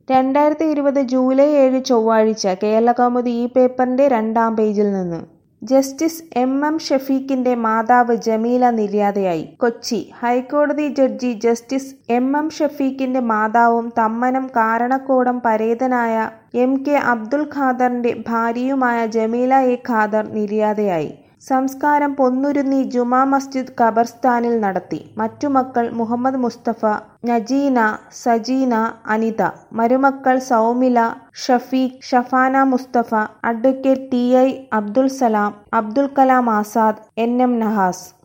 രണ്ടായിരത്തി ഇരുപത് ജൂലൈ ഏഴ് ചൊവ്വാഴ്ച കേരളകൗമുദി ഈ പേപ്പറിന്റെ രണ്ടാം പേജിൽ നിന്ന് ജസ്റ്റിസ് എം എം ഷഫീഖിന്റെ മാതാവ് ജമീല നിര്യാതയായി കൊച്ചി ഹൈക്കോടതി ജഡ്ജി ജസ്റ്റിസ് എം എം ഷഫീഖിന്റെ മാതാവും തമ്മനം കാരണക്കോടം പരേതനായ എം കെ അബ്ദുൽ ഖാദറിന്റെ ഭാര്യയുമായ ജമീല എ ഖാദർ നിര്യാതയായി സംസ്കാരം പൊന്നുരുന്നി ജുമാ മസ്ജിദ് ഖബർസ്ഥാനിൽ നടത്തി മറ്റു മക്കൾ മുഹമ്മദ് മുസ്തഫ നജീന സജീന അനിത മരുമക്കൾ Saumila Shafeeq Shafana Musthafa advocate T I Abdul Salam Abdul Kalam Azad N M Nahas